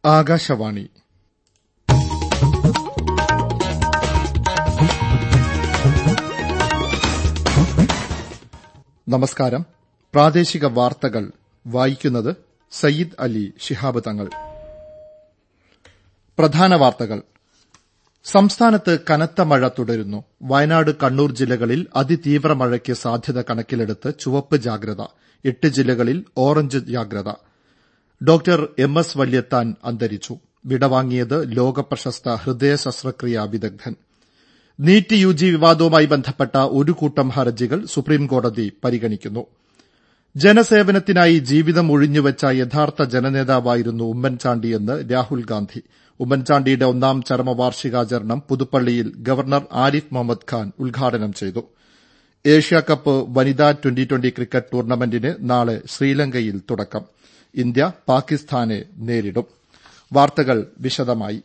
ആകാശവാണി നമസ്കാരം പ്രാദേശിക വാർത്തകൾ വായിക്കുന്നത് സയ്യിദ് അലി ശിഹാബ് തങ്ങൾ പ്രധാന വാർത്തകൾ സംസ്ഥാനത്ത് കനത്ത മഴ തുടരുന്നു വയനാട് കണ്ണൂർ ജില്ലകളിൽ അതിതീവ്ര മഴയ്ക്ക് സാധ്യത കണക്കിലെടുത്ത് ചുവപ്പ് ജാഗ്രത എട്ട് ജില്ലകളിൽ ഓറഞ്ച് ജാഗ്രത ഡോക്ടർ എം എസ് വല്യത്താൻ അന്തരിച്ചു വിടവാങ്ങിയത് ലോകപ്രശസ്ത ഹൃദയ ശസ്ത്രക്രിയാ വിദഗ്ധൻ നീറ്റ് യുജി വിവാദവുമായി ബന്ധപ്പെട്ട ഒരു കൂട്ടം ഹർജികൾ സുപ്രീംകോടതി പരിഗണിക്കുന്നു ജനസേവനത്തിനായി ജീവിതം ഒഴിഞ്ഞുവച്ച യഥാർത്ഥ ജനനേതാവായിരുന്നു ഉമ്മൻചാണ്ടിയെന്ന് രാഹുൽ ഗാന്ധി ഉമ്മൻചാണ്ടിയുടെ ഒന്നാം ചരമവാർഷികാചരണം പുതുപ്പള്ളിയിൽ ഗവർണർ ആരിഫ് മുഹമ്മദ് ഖാൻ ഉദ്ഘാടനം ചെയ്തു ഏഷ്യാകപ്പ് വനിതാ ട്വന്റി ട്വന്റി ക്രിക്കറ്റ് ടൂർണമെന്റിന് നാളെ ശ്രീലങ്കയിൽ തുടക്കം ഇന്ത്യ പാകിസ്ഥാനെ നേരിടും വാർത്തകൾ വിശദമായി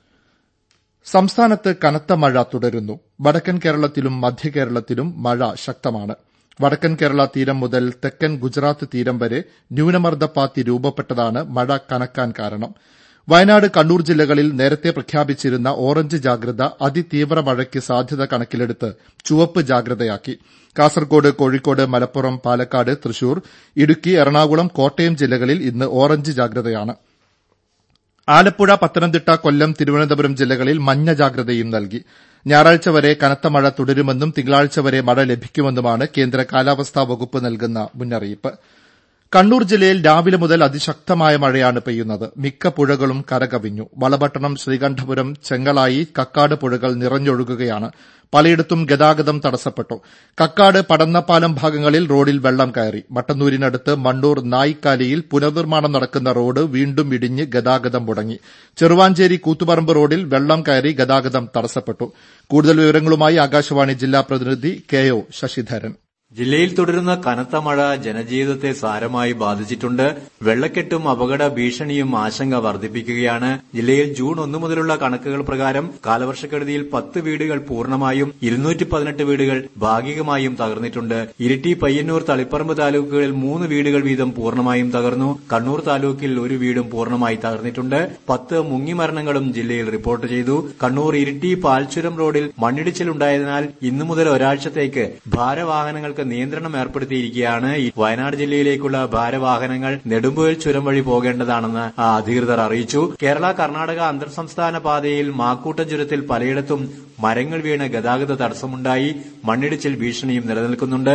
സംസ്ഥാനത്ത് കനത്ത മഴ തുടരുന്നു വടക്കൻ കേരളത്തിലും മധ്യകേരളത്തിലും മഴ ശക്തമാണ് വടക്കൻ കേരള തീരം മുതൽ തെക്കൻ ഗുജറാത്ത് തീരം വരെ ന്യൂനമർദ്ദപ്പാത്തി രൂപപ്പെട്ടതാണ് മഴ കനക്കാൻ കാരണം വയനാട് കണ്ണൂർ ജില്ലകളിൽ നേരത്തെ പ്രഖ്യാപിച്ചിരുന്ന ഓറഞ്ച് ജാഗ്രത അതിതീവ്ര മഴയ്ക്ക് സാധ്യത കണക്കിലെടുത്ത് ചുവപ്പ് ജാഗ്രതയാക്കി കാസർകോട് കോഴിക്കോട് മലപ്പുറം പാലക്കാട് തൃശൂർ ഇടുക്കി എറണാകുളം കോട്ടയം ജില്ലകളിൽ ഇന്ന് ഓറഞ്ച് ജാഗ്രതയാണ് ആലപ്പുഴ പത്തനംതിട്ട കൊല്ലം തിരുവനന്തപുരം ജില്ലകളിൽ മഞ്ഞ ജാഗ്രതയും നൽകി ഞായറാഴ്ച വരെ കനത്ത മഴ തുടരുമെന്നും തിങ്കളാഴ്ച വരെ മഴ ലഭിക്കുമെന്നുമാണ് കേന്ദ്ര കാലാവസ്ഥാ വകുപ്പ് നൽകുന്ന മുന്നറിയിപ്പ് കണ്ണൂർ ജില്ലയിൽ രാവിലെ മുതൽ അതിശക്തമായ മഴയാണ് പെയ്യുന്നത് മിക്ക പുഴകളും കരകവിഞ്ഞു വളപട്ടണം ശ്രീകണ്ഠപുരം ചെങ്ങളായി കക്കാട് പുഴകൾ നിറഞ്ഞൊഴുകുകയാണ് പലയിടത്തും ഗതാഗതം തടസ്സപ്പെട്ടു കക്കാട് പടന്നപ്പാലം ഭാഗങ്ങളിൽ റോഡിൽ വെള്ളം കയറി മട്ടന്നൂരിനടുത്ത് മണ്ണൂർ നായിക്കാലിയിൽ പുനർനിർമ്മാണം നടക്കുന്ന റോഡ് വീണ്ടും ഇടിഞ്ഞ് ഗതാഗതം മുടങ്ങി ചെറുവാഞ്ചേരി കൂത്തുപറമ്പ് റോഡിൽ വെള്ളം കയറി ഗതാഗതം തടസ്സപ്പെട്ടു കൂടുതൽ വിവരങ്ങളുമായി ആകാശവാണി ജില്ലാ പ്രതിനിധി കെ ഒ ശശിധരൻ ജില്ലയിൽ തുടരുന്ന കനത്ത മഴ ജനജീവിതത്തെ സാരമായി ബാധിച്ചിട്ടുണ്ട് വെള്ളക്കെട്ടും അപകട ഭീഷണിയും ആശങ്ക വർദ്ധിപ്പിക്കുകയാണ് ജില്ലയിൽ ജൂൺ ഒന്നു മുതലുള്ള കണക്കുകൾ പ്രകാരം കാലവർഷക്കെടുതിയിൽ പത്ത് വീടുകൾ പൂർണ്ണമായും ഇരുന്നൂറ്റി പതിനെട്ട് വീടുകൾ ഭാഗികമായും തകർന്നിട്ടുണ്ട് ഇരിട്ടി പയ്യന്നൂർ തളിപ്പറമ്പ് താലൂക്കുകളിൽ മൂന്ന് വീടുകൾ വീതം പൂർണ്ണമായും തകർന്നു കണ്ണൂർ താലൂക്കിൽ ഒരു വീടും പൂർണ്ണമായി തകർന്നിട്ടുണ്ട് പത്ത് മുങ്ങിമരണങ്ങളും ജില്ലയിൽ റിപ്പോർട്ട് ചെയ്തു കണ്ണൂർ ഇരിട്ടി പാൽച്ചുരം റോഡിൽ മണ്ണിടിച്ചിലുണ്ടായതിനാൽ ഇന്നു മുതൽ ഒരാഴ്ചത്തേക്ക് ഭാരവാഹനങ്ങൾക്ക് നിയന്ത്രണം ഏർപ്പെടുത്തിയിരിക്കുകയാണ് വയനാട് ജില്ലയിലേക്കുള്ള ഭാരവാഹനങ്ങൾ നെടുമ്പുഴ ചുരം വഴി പോകേണ്ടതാണെന്ന് അധികൃതർ അറിയിച്ചു കേരള കർണാടക അന്തർ സംസ്ഥാന പാതയിൽ മാക്കൂട്ടം ചുരത്തിൽ പലയിടത്തും മരങ്ങൾ വീണ് ഗതാഗത തടസ്സമുണ്ടായി മണ്ണിടിച്ചിൽ ഭീഷണിയും നിലനിൽക്കുന്നുണ്ട്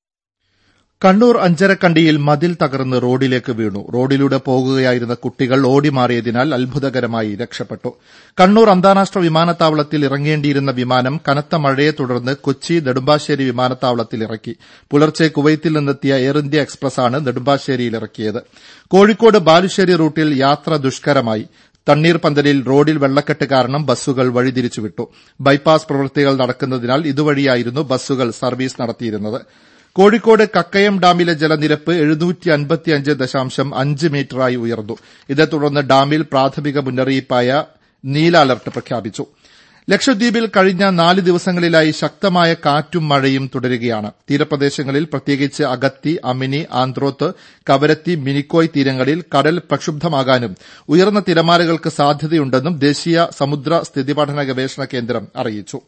കണ്ണൂർ അഞ്ചരക്കണ്ടിയിൽ മതിൽ തകർന്ന് റോഡിലേക്ക് വീണു റോഡിലൂടെ പോകുകയായിരുന്ന കുട്ടികൾ ഓടിമാറിയതിനാൽ അത്ഭുതകരമായി രക്ഷപ്പെട്ടു കണ്ണൂർ അന്താരാഷ്ട്ര വിമാനത്താവളത്തിൽ ഇറങ്ങേണ്ടിയിരുന്ന വിമാനം കനത്ത മഴയെ തുടർന്ന് കൊച്ചി നെടുമ്പാശ്ശേരി വിമാനത്താവളത്തിൽ ഇറക്കി പുലർച്ചെ കുവൈത്തിൽ നിന്നെത്തിയ എയർ ഇന്ത്യ എക്സ്പ്രസാണ് നെടുമ്പാശ്ശേരിയിൽ ഇറക്കിയത് കോഴിക്കോട് ബാലുശ്ശേരി റൂട്ടിൽ യാത്ര ദുഷ്കരമായി തണ്ണീർപന്തലിൽ റോഡിൽ വെള്ളക്കെട്ട് കാരണം ബസ്സുകൾ വഴിതിരിച്ചുവിട്ടു ബൈപ്പാസ് പ്രവൃത്തികൾ നടക്കുന്നതിനാൽ ഇതുവഴിയായിരുന്നു ബസ്സുകൾ സർവീസ് നടത്തിയിരുന്നത് കോഴിക്കോട് കക്കയം ഡാമിലെ ജലനിരപ്പ് എഴുന്നൂറ്റി അൻപത്തിയഞ്ച് ദശാംശം അഞ്ച് മീറ്ററായി ഉയർന്നു ഇതേ തുടർന്ന് ഡാമിൽ പ്രാഥമിക മുന്നറിയിപ്പായ നീല അലർട്ട് പ്രഖ്യാപിച്ചു ലക്ഷദ്വീപിൽ കഴിഞ്ഞ നാല് ദിവസങ്ങളിലായി ശക്തമായ കാറ്റും മഴയും തുടരുകയാണ് തീരപ്രദേശങ്ങളിൽ പ്രത്യേകിച്ച് അഗത്തി അമിനി ആന്ത്രോത്ത് കവരത്തി മിനിക്കോയ് തീരങ്ങളിൽ കടൽ പ്രക്ഷുബ്ധമാകാനും ഉയർന്ന തിരമാലകൾക്ക് സാധ്യതയുണ്ടെന്നും ദേശീയ സമുദ്ര സ്ഥിതിപഠന ഗവേഷണ കേന്ദ്രം അറിയിച്ചു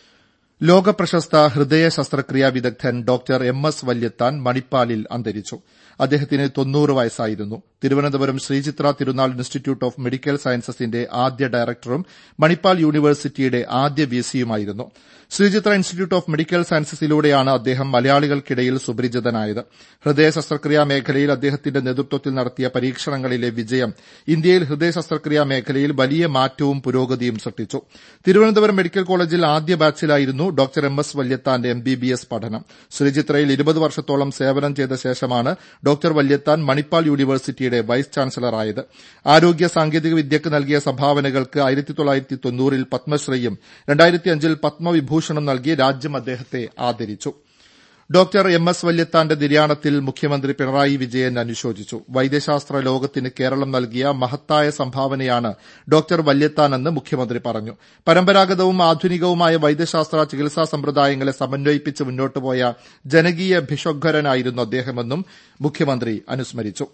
ലോകപ്രശസ്ത ഹൃദയ ശസ്ത്രക്രിയാ വിദഗ്ധൻ ഡോക്ടർ എം എസ് വല്യത്താൻ മണിപ്പാലിൽ അന്തരിച്ചു അദ്ദേഹത്തിന് തൊണ്ണൂറ് വയസ്സായിരുന്നു തിരുവനന്തപുരം ശ്രീചിത്ര തിരുനാൾ ഇൻസ്റ്റിറ്റ്യൂട്ട് ഓഫ് മെഡിക്കൽ സയൻസസിന്റെ ആദ്യ ഡയറക്ടറും മണിപ്പാൽ യൂണിവേഴ്സിറ്റിയുടെ ആദ്യ വിസിയുമായിരുന്നു ശ്രീചിത്ര ഇൻസ്റ്റിറ്റ്യൂട്ട് ഓഫ് മെഡിക്കൽ സയൻസസിലൂടെയാണ് അദ്ദേഹം മലയാളികൾക്കിടയിൽ സുപരിചിതനായത് ഹൃദയ ശസ്ത്രക്രിയാ മേഖലയിൽ അദ്ദേഹത്തിന്റെ നേതൃത്വത്തിൽ നടത്തിയ പരീക്ഷണങ്ങളിലെ വിജയം ഇന്ത്യയിൽ ഹൃദയ ശസ്ത്രക്രിയാ മേഖലയിൽ വലിയ മാറ്റവും പുരോഗതിയും സൃഷ്ടിച്ചു തിരുവനന്തപുരം മെഡിക്കൽ കോളേജിൽ ആദ്യ ബാച്ചിലായിരുന്നു ഡോക്ടർ എം എസ് വല്യത്താന്റെ എം ബി ബി എസ് പഠനം ശ്രീചിത്രയിൽ ഇരുപത് വർഷത്തോളം സേവനം ചെയ്ത ശേഷമാണ് ഡോക്ടർ വല്യത്താൻ മണിപ്പാൽ യൂണിവേഴ്സിറ്റിയുടെ വൈസ് ചാൻസലറായത് ആരോഗ്യ സാങ്കേതിക വിദ്യയ്ക്ക് നൽകിയ സംഭാവനകൾക്ക് ആയിരത്തി തൊള്ളായിരത്തി തൊണ്ണൂറിൽ പത്മശ്രീയും രണ്ടായിരത്തിയഞ്ചിൽ പത്മവിഭൂഷണും നൽകി രാജ്യം അദ്ദേഹത്തെ ആദരിച്ചു ഡോക്ടർ എം എസ് വല്യത്താന്റെ നിര്യാണത്തിൽ മുഖ്യമന്ത്രി പിണറായി വിജയൻ അനുശോചിച്ചു വൈദ്യശാസ്ത്ര ലോകത്തിന് കേരളം നൽകിയ മഹത്തായ സംഭാവനയാണ് ഡോക്ടർ വല്യത്താനെന്ന് മുഖ്യമന്ത്രി പറഞ്ഞു പരമ്പരാഗതവും ആധുനികവുമായ വൈദ്യശാസ്ത്ര ചികിത്സാ സമ്പ്രദായങ്ങളെ സമന്വയിപ്പിച്ച് മുന്നോട്ടുപോയ ജനകീയ ഭിഷഗ്വരനായിരുന്നു അദ്ദേഹമെന്നും മുഖ്യമന്ത്രി അനുസ്മരിച്ചു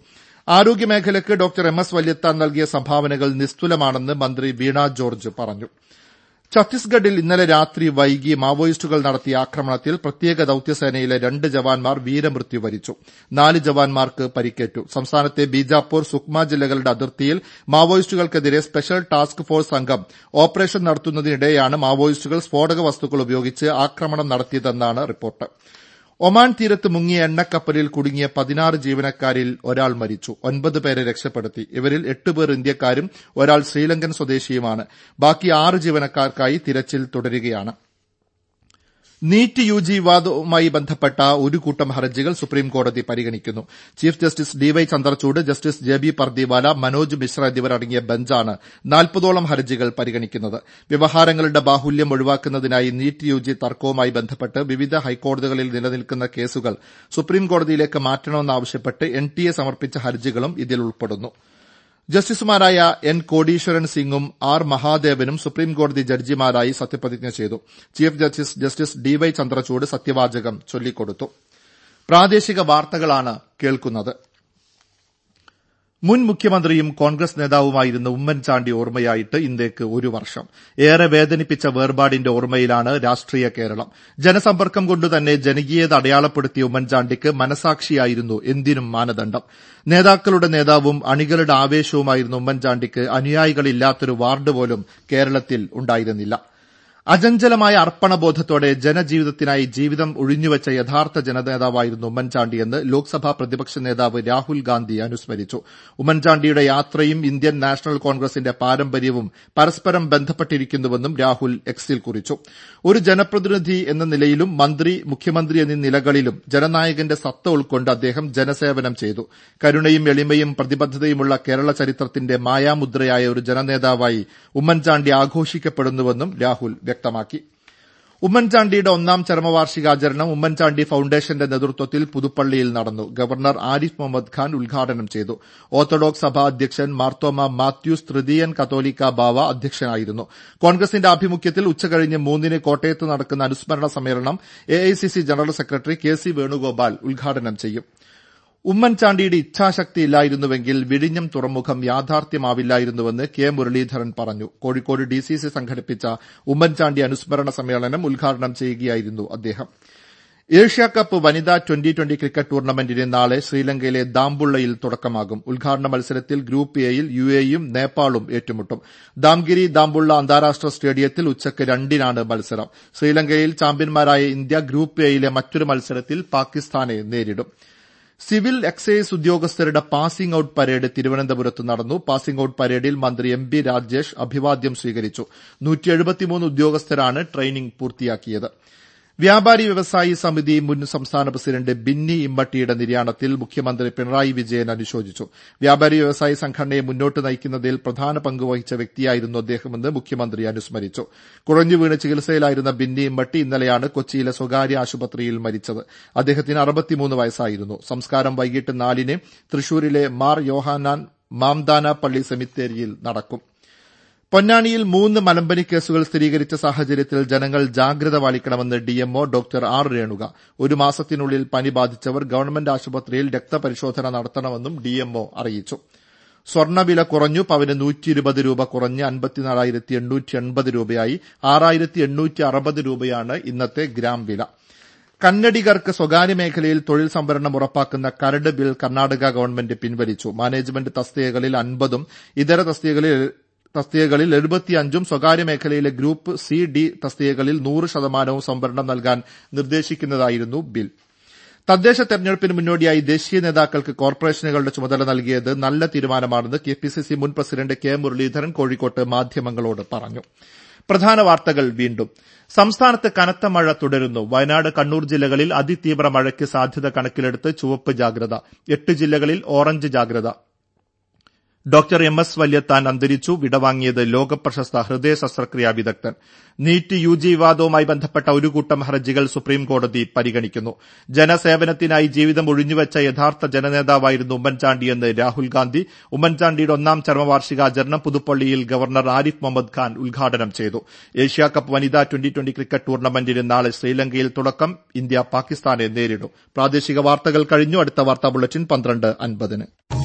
ആരോഗ്യമേഖലയ്ക്ക് ഡോക്ടർ എം എസ് വല്യത്താൻ നൽകിയ സംഭാവനകൾ നിസ്തുലമാണെന്ന് മന്ത്രി വീണ ജോർജ് പറഞ്ഞു ഛത്തീസ്ഗഡിൽ ഇന്നലെ രാത്രി വൈകി മാവോയിസ്റ്റുകൾ നടത്തിയ ആക്രമണത്തിൽ പ്രത്യേക ദൌത്യസേനയിലെ രണ്ട് ജവാന്മാർ വീരമൃത്യു വരിച്ചു നാല് ജവാന്മാർക്ക് പരിക്കേറ്റു സംസ്ഥാനത്തെ ബീജാപ്പൂർ സുക്മ ജില്ലകളുടെ അതിർത്തിയിൽ മാവോയിസ്റ്റുകൾക്കെതിരെ സ്പെഷ്യൽ ടാസ്ക് ഫോഴ്സ് സംഘം ഓപ്പറേഷൻ നടത്തുന്നതിനിടെയാണ് മാവോയിസ്റ്റുകൾ സ്ഫോടക വസ്തുക്കൾ ഉപയോഗിച്ച് ആക്രമണം നടത്തിയതെന്നാണ് റിപ്പോർട്ട് ഒമാൻ തീരത്ത് മുങ്ങിയ എണ്ണക്കപ്പലിൽ കുടുങ്ങിയ പതിനാറ് ജീവനക്കാരിൽ ഒരാൾ മരിച്ചു ഒൻപത് പേരെ രക്ഷപ്പെടുത്തി ഇവരിൽ എട്ടുപേർ ഇന്ത്യക്കാരും ഒരാൾ ശ്രീലങ്കൻ സ്വദേശിയുമാണ് ബാക്കി ആറ് ജീവനക്കാർക്കായി തിരച്ചിൽ തുടരുകയാണ് നീറ്റ് യു ജി വിവാദവുമായി ബന്ധപ്പെട്ട ഒരു കൂട്ടം ഹർജികൾ സുപ്രീംകോടതി പരിഗണിക്കുന്നു chief justice DY Chandrachud justice J B Pardiwala Manoj Mishra എന്നിവരടങ്ങിയ ബെഞ്ചാണ് നാൽപ്പതോളം ഹർജികൾ പരിഗണിക്കുന്നത് വ്യവഹാരങ്ങളുടെ ബാഹുല്യം ഒഴിവാക്കുന്നതിനായി നീറ്റ് യു ജി തർക്കവുമായി ബന്ധപ്പെട്ട് വിവിധ ഹൈക്കോടതികളിൽ നിലനിൽക്കുന്ന കേസുകൾ സുപ്രീംകോടതിയിലേക്ക് മാറ്റണമെന്നാവശ്യപ്പെട്ട് എൻ ടി എ സമർപ്പിച്ച ഹർജികളും ഇതിൽ ഉൾപ്പെടുന്നു ജസ്റ്റിസുമാരായ എൻ കോടീശ്വരൻ സിംഗും ആർ മഹാദേവനും സുപ്രീംകോടതി ജഡ്ജിമാരായി സത്യപ്രതിജ്ഞ ചെയ്തു chief justice justice DY Chandrachud സത്യവാചകം ചൊല്ലിക്കൊടുത്തു പ്രാദേശിക വാർത്തകളാണ് കേൾക്കുന്നത് മുൻ മുഖ്യമന്ത്രിയും കോൺഗ്രസ് നേതാവുമായിരുന്ന ഉമ്മൻചാണ്ടി ഓർമ്മയായിട്ട് ഇന്ത്യക്ക് ഒരു വർഷം ഏറെ വേദനിപ്പിച്ച വേർപാടിന്റെ ഓർമ്മയിലാണ് രാഷ്ട്രീയ കേരളം ജനസമ്പർക്കം കൊണ്ടുതന്നെ ജനകീയത അടയാളപ്പെടുത്തിയ ഉമ്മൻചാണ്ടിക്ക് മനസാക്ഷിയായിരുന്നു എന്തിനും മാനദണ്ഡം നേതാക്കളുടെ നേതാവും അണികളുടെ ആവേശവുമായിരുന്ന ഉമ്മൻചാണ്ടിക്ക് അനുയായികളില്ലാത്തൊരു വാർഡ് പോലും കേരളത്തിൽ ഉണ്ടായിരുന്നില്ല അചഞ്ചലമായ അർപ്പണബോധത്തോടെ ജനജീവിതത്തിനായി ജീവിതം ഒഴിഞ്ഞുവച്ച യഥാർത്ഥ ജനനേതാവായിരുന്നു ഉമ്മൻചാണ്ടിയെന്ന് ലോക്സഭാ പ്രതിപക്ഷ നേതാവ് രാഹുൽ ഗാന്ധി അനുസ്മരിച്ചു ഉമ്മൻചാണ്ടിയുടെ യാത്രയും ഇന്ത്യൻ നാഷണൽ കോൺഗ്രസിന്റെ പാരമ്പര്യവും പരസ്പരം ബന്ധപ്പെട്ടിരിക്കുന്നുവെന്നും രാഹുൽ എക്സിൽ കുറിച്ചു ഒരു ജനപ്രതിനിധി എന്ന നിലയിലും മന്ത്രി മുഖ്യമന്ത്രി എന്നീ നിലകളിലും ജനനായകന്റെ സത്ത ഉൾക്കൊണ്ട് അദ്ദേഹം ജനസേവനം ചെയ്തു കരുണയും എളിമയും പ്രതിബദ്ധതയുമുള്ള കേരള ചരിത്രത്തിന്റെ മായാമുദ്രയായ ഒരു ജനനേതാവായി ഉമ്മൻചാണ്ടി ആഘോഷിക്കപ്പെടുന്നുവെന്നും രാഹുൽ വ്യക്തമാക്കി ഉമ്മൻചാണ്ടിയുടെ ഒന്നാം ചരമവാർഷികാചരണം ഉമ്മൻചാണ്ടി ഫൌണ്ടേഷന്റെ നേതൃത്വത്തിൽ പുതുപ്പള്ളിയിൽ നടന്നു ഗവർണർ ആരിഫ് മുഹമ്മദ് ഖാൻ ഉദ്ഘാടനം ചെയ്തു ഓർത്തഡോക്സ് സഭാ അധ്യക്ഷൻ മാർത്തോമ മാത്യൂസ് തൃതീയൻ കത്തോലിക്ക ബാവ അധ്യക്ഷനായിരുന്നു കോൺഗ്രസിന്റെ ആഭിമുഖ്യത്തിൽ ഉച്ചകഴിഞ്ഞ് മൂന്നിന് കോട്ടയത്ത് നടക്കുന്ന അനുസ്മരണ സമ്മേളനം AICC general secretary K C Venugopal ഉദ്ഘാടനം ചെയ്യും ഉമ്മൻചാണ്ടിയുടെ ഇച്ഛാശക്തി ഇല്ലായിരുന്നുവെങ്കിൽ വിഴിഞ്ഞം തുറമുഖം യാഥാർത്ഥ്യമാവില്ലായിരുന്നുവെന്ന് കെ മുരളീധരൻ പറഞ്ഞു കോഴിക്കോട് ഡിസിസി സംഘടിപ്പിച്ച ഉമ്മൻചാണ്ടി അനുസ്മരണ സമ്മേളനം ഉദ്ഘാടനം ചെയ്യുകയായിരുന്നു അദ്ദേഹം ഏഷ്യാകപ്പ് വനിതാ ട്വന്റി ട്വന്റി ക്രിക്കറ്റ് ടൂർണമെന്റിന് നാളെ ശ്രീലങ്കയിലെ ദാംബുള്ളയിൽ തുടക്കമാകും ഉദ്ഘാടന മത്സരത്തിൽ ഗ്രൂപ്പ് എയിൽ യു എയും നേപ്പാളും ഏറ്റുമുട്ടും ദാംഗിരി ദാംബുള്ള അന്താരാഷ്ട്ര സ്റ്റേഡിയത്തിൽ ഉച്ചയ്ക്ക് രണ്ടിനാണ് മത്സരം ശ്രീലങ്കയിൽ ചാമ്പ്യന്മാരായ ഇന്ത്യ ഗ്രൂപ്പ് എയിലെ മറ്റൊരു മത്സരത്തിൽ പാകിസ്ഥാനെ നേരിടും സിവിൽ എക്സൈസ് ഉദ്യോഗസ്ഥരുടെ പാസിംഗ് ഔട്ട് പരേഡ് തിരുവനന്തപുരത്ത് നടന്നു പാസിംഗ് ഔട്ട് പരേഡിൽ മന്ത്രി എം ബി രാജേഷ് അഭിവാദ്യം സ്വീകരിച്ചു ഉദ്യോഗസ്ഥരാണ് ട്രെയിനിംഗ് പൂർത്തിയാക്കിയത് വ്യാപാരി വ്യവസായി സമിതി മുൻ സംസ്ഥാന പ്രസിഡന്റ് ബിന്നി ഇമ്മട്ടിയുടെ നിര്യാണത്തിൽ മുഖ്യമന്ത്രി പിണറായി വിജയൻ അനുശോചിച്ചു വ്യാപാരി വ്യവസായി സംഘടനയെ മുന്നോട്ട് നയിക്കുന്നതിൽ പ്രധാന പങ്കുവഹിച്ച വ്യക്തിയായിരുന്നു അദ്ദേഹമെന്ന് മുഖ്യമന്ത്രി അനുസ്മരിച്ചു കുഴഞ്ഞുവീണ് ചികിത്സയിലായിരുന്ന ബിന്നി ഇമ്മട്ടി ഇന്നലെയാണ് കൊച്ചിയിലെ സ്വകാര്യ ആശുപത്രിയിൽ മരിച്ചത് അദ്ദേഹത്തിന് അറുപത്തിമൂന്ന് വയസ്സായിരുന്നു സംസ്കാരം വൈകിട്ട് നാലിന് തൃശൂരിലെ മാർ യോഹാനാൻ മാംദാന പള്ളി സെമിത്തേരിയിൽ നടക്കും പൊന്നാനിയിൽ മൂന്ന് മലമ്പനി കേസുകൾ സ്ഥിരീകരിച്ച സാഹചര്യത്തിൽ ജനങ്ങൾ ജാഗ്രത പാലിക്കണമെന്ന് ഡിഎംഒ ഡോക്ടർ ആർ രേണുക ഒരു മാസത്തിനുള്ളിൽ പനി ബാധിച്ചവർ ഗവൺമെന്റ് ആശുപത്രിയിൽ രക്തപരിശോധന നടത്തണമെന്നും ഡിഎംഒ അറിയിച്ചു സ്വർണ്ണവില കുറഞ്ഞു പവന് നൂറ്റി ഇരുപത് രൂപ കുറഞ്ഞ് അൻപത്തിനാലായിരത്തി എണ്ണൂറ്റി എൺപത് രൂപയായി ആറായിരത്തി എണ്ണൂറ്റി അറുപത് രൂപയാണ് ഇന്നത്തെ ഗ്രാം വില കന്നഡികർക്ക് സ്വകാര്യ മേഖലയിൽ തൊഴിൽ സംവരണം ഉറപ്പാക്കുന്ന കരട് ബിൽ കർണാടക ഗവൺമെന്റ് പിൻവലിച്ചു മാനേജ്മെന്റ് തസ്തികകളിൽ അൻപതും ഇതര തസ്തികകളിൽ തസ്തികകളിൽ എഴുപത്തിയഞ്ചും സ്വകാര്യ മേഖലയിലെ ഗ്രൂപ്പ് സി ഡി തസ്തികകളിൽ നൂറ് ശതമാനവും സംവരണം നൽകാൻ നിർദ്ദേശിക്കുന്നതായിരുന്നു ബിൽ തദ്ദേശ തെരഞ്ഞെടുപ്പിന് മുന്നോടിയായി ദേശീയ നേതാക്കൾക്ക് കോർപ്പറേഷനുകളുടെ ചുമതല നൽകിയത് നല്ല തീരുമാനമാണെന്ന് കെപിസിസി മുൻ പ്രസിഡന്റ് കെ മുരളീധരൻ കോഴിക്കോട്ട് മാധ്യമങ്ങളോട് പറഞ്ഞു പ്രധാന വാർത്തകൾ വീണ്ടും സംസ്ഥാനത്ത് കനത്ത മഴ തുടരുന്നു വയനാട് കണ്ണൂർ ജില്ലകളിൽ അതിതീവ്ര മഴയ്ക്ക് സാധ്യത കണക്കിലെടുത്ത് ചുവപ്പ് ജാഗ്രത എട്ട് ജില്ലകളിൽ ഓറഞ്ച് ജാഗ്രത ഡോക്ടർ എം എസ് വല്യത്താൻ അന്തരിച്ചു വിടവാങ്ങിയത് ലോകപ്രശസ്ത ഹൃദയ ശസ്ത്രക്രിയാ വിദഗ്ധൻ നീറ്റ് യു ജി വിവാദവുമായി ബന്ധപ്പെട്ട ഒരു കൂട്ടം ഹർജികൾ സുപ്രീംകോടതി പരിഗണിക്കുന്നു ജനസേവനത്തിനായി ജീവിതം ഒഴിഞ്ഞുവച്ച യഥാർത്ഥ ജനനേതാവായിരുന്നു ഉമ്മൻചാണ്ടിയെന്ന് രാഹുൽ ഗാന്ധി ഉമ്മൻചാണ്ടിയുടെ ഒന്നാം ചരമവാർഷികാചരണം പുതുപ്പള്ളിയിൽ ഗവർണർ ആരിഫ് മുഹമ്മദ് ഖാൻ ഉദ്ഘാടനം ചെയ്തു ഏഷ്യാകപ്പ് വനിതാ ട്വന്റി ട്വന്റി ക്രിക്കറ്റ് ടൂർണമെന്റിന് നാളെ ശ്രീലങ്കയിൽ തുടക്കം ഇന്ത്യ പാകിസ്ഥാനെ നേരിടും പ്രാദേശിക വാർത്തകൾ കഴിഞ്ഞു അടുത്ത വാർത്താ ബുള്ളറ്റിൻ പന്ത്രണ്ട് അൻപതിന്